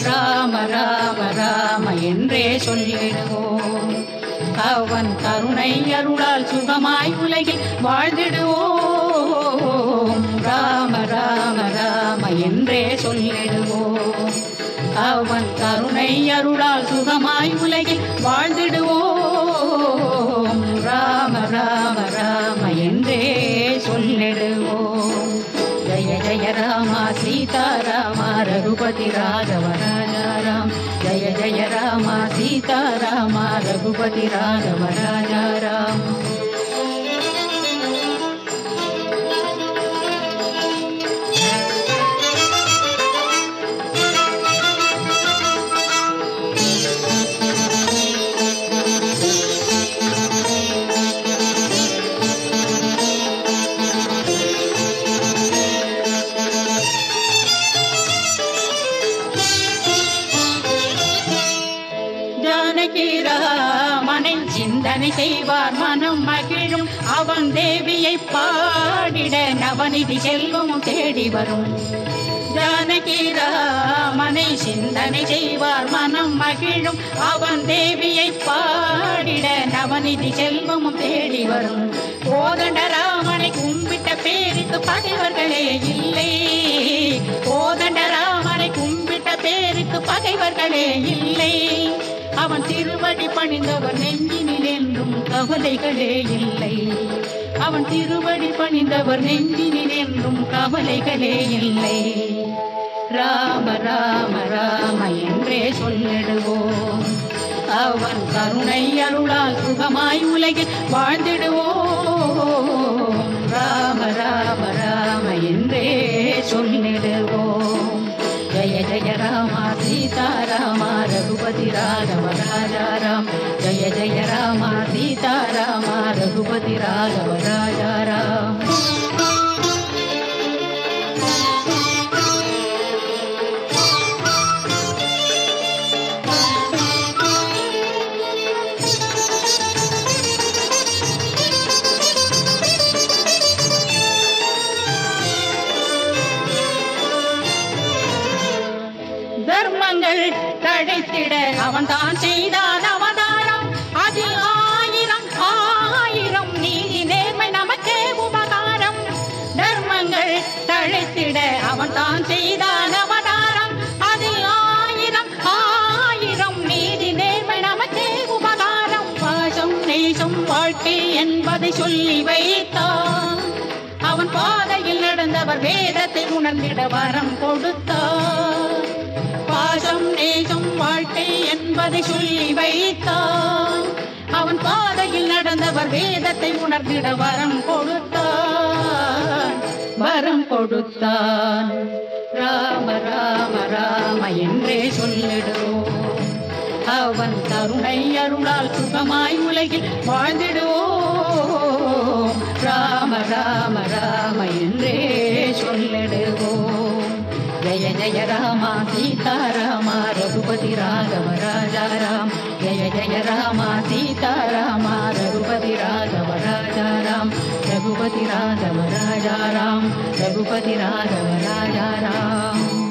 ராம ராம ராம என்றே சொல்லிடுவோம் அவன் கருணை அருளால் சுகமாய் உலகில் வாழ்ந்திடுவோம் ராம ராம ராம என்றே சொல்லிடுவோம் அவன் கருணை அருளால் சுகமாய் உலகில் வாழ்ந்திடுவோம் ராம ராம ராம என்றே சொல்லிடுவோம் ஜய ஜய ராம சீதாராம ரகுபதி ராഘவ ராஜா ராம் ஜய ஜய ராம சீதாராம ரகுபதி ராഘவ ராஜா ராம் ஜானகி ராமனை சிந்தனை செய்வார் மனம் மகிழும் அவன் தேவியை பாடிட நவநிதி செல்வமும் தேடி வரும் ஜானகி ராமனை சிந்தனை செய்வார் மனம் மகிழும் அவன் தேவியை பாடிட நவநிதி செல்வமும் தேடி வரும் கோதண்ட ராமனை கும்பிட்ட பேருக்கு பகைவர்களே இல்லை கோதண்ட ராமனை கும்பிட்ட பேருக்கு பகைவர்களே இல்லை அவன் திருவடி பணிந்தவர் நெஞ்சினில் என்றும் கவலைகளே இல்லை அவன் திருவடி பணிந்தவர் நெஞ்சினில் என்றும் கவலைகளே இல்லை ராம ராம ராம என்றே சொல்லிடுவோம் அவன் கருணை அருளால் சுகமாய் உலகில் வாழ்ந்திடுவோம் ராம ராம ராம என்றே சொல்லிடுவோம் ஜய ஜய ராம சீதாராம ரகுபதி ராഘவ ராஜா ராம் ஜய ஜய ராம சீதாராம ரகுபதி ராഘவ ராஜா ராம் தர்மங்கள் தழைத்திட அவன் தான் செய்தான் அவதாரம் அதில் ஆயிரம் ஆயிரம் நீதி நேர்மை நமக்கே உபகாரம் தர்மங்கள் தழைத்திட அவன் தான் செய்தான் அவதாரம் அதில் ஆயிரம் ஆயிரம் நீதி நேர்மை நமக்கே உபகாரம் பாசம் நேசம் வாழ்க்கை என்பதை சொல்லி வைத்தான் அவன் பாதையில் நடந்தவர் வேதத்தை உணர்ந்திட வரம் கொடுத்தார் பாசம் நேசம் வாழ்க்கை என்பதை சொல்லி வைத்தான் அவன் பாதையில் நடந்தவர் வேதத்தை உணர்ந்திட வரம் கொடுத்தான் வரம் கொடுத்தான் ராம ராம ராம என்றே சொல்லிடுவோம் அவன் கருணை அருளால் சுகமாய் உலகில் வாழ்ந்திடுவோம் ராம ராம ராம என்றே சொல்லிடுவோம் ஜய ஜய ராம சீதாராம ரகுபதி ராഘவ ராஜா ராம் ஜய ஜய ராம சீதாராம ரகுபதி ராഘவ ராஜா ராம் ரகுபதி ராഘவ ராஜா ராம் ரகுபதி ராഘவ ராஜா ராம்